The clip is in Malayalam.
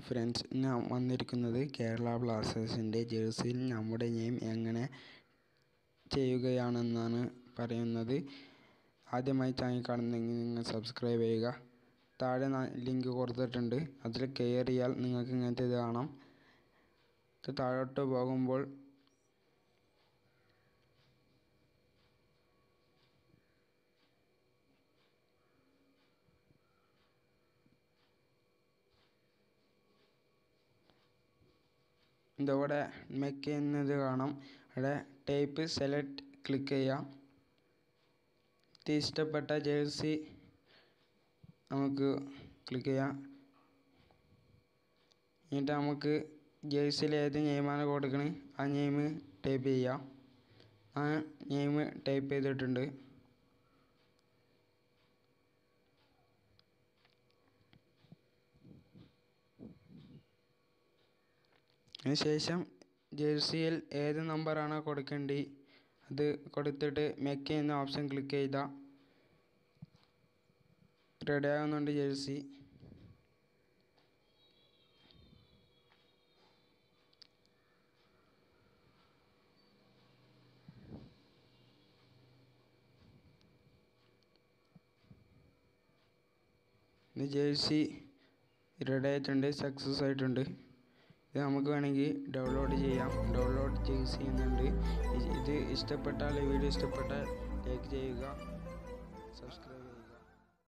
ഫ്രണ്ട്സ് ഞാൻ വന്നിരിക്കുന്നത് കേരള ബ്ലാസ്റ്റേഴ്സിൻ്റെ ജേഴ്സിയിൽ നമ്മുടെ നെയിം എങ്ങനെ ചെയ്യുകയാണെന്നാണ് പറയുന്നത് ആദ്യമായി ചാനൽ കാണുന്നെങ്കിൽ നിങ്ങൾ സബ്സ്ക്രൈബ് ചെയ്യുക താഴെ ലിങ്ക് കൊടുത്തിട്ടുണ്ട് അതിൽ കയറിയാൽ നിങ്ങൾക്ക് ഇങ്ങനത്തെ ഇത് കാണാം ഇത് താഴോട്ട് പോകുമ്പോൾ ഇതവിടെ മെക്ക് എന്നത് കാണാം അവിടെ ടൈപ്പ് സെലക്ട് ക്ലിക്ക് ചെയ്യാം ഇത് ഇഷ്ടപ്പെട്ട ജേഴ്സി നമുക്ക് ക്ലിക്ക് ചെയ്യാം എന്നിട്ട് നമുക്ക് ജേഴ്സിയിൽ ഏത് നെയിമാണ് കൊടുക്കണത് ആ നെയിം ടൈപ്പ് ചെയ്യാം ആ നെയിം ടൈപ്പ് ചെയ്തിട്ടുണ്ട് അതിനുശേഷം ജേഴ്സിയിൽ ഏത് നമ്പറാണോ കൊടുക്കേണ്ടത് അത് കൊടുത്തിട്ട് മെക്ക് എന്ന ഓപ്ഷൻ ക്ലിക്ക് ചെയ്താൽ റെഡി ആകുന്നുണ്ട് ജേഴ്സി ഇത് ജേഴ്സി റെഡി ആയിട്ടുണ്ട് സക്സസ് ആയിട്ടുണ്ട് ഇത് നമുക്ക് വേണമെങ്കിൽ ഡൗൺലോഡ് ചെയ്യാം ഡൗൺലോഡ് ജേഴ്സി എന്നുണ്ട് ഇത് ഇഷ്ടപ്പെട്ടാൽ വീഡിയോ ഇഷ്ടപ്പെട്ടാൽ ലൈക്ക് ചെയ്യുക സബ്സ്ക്രൈബ്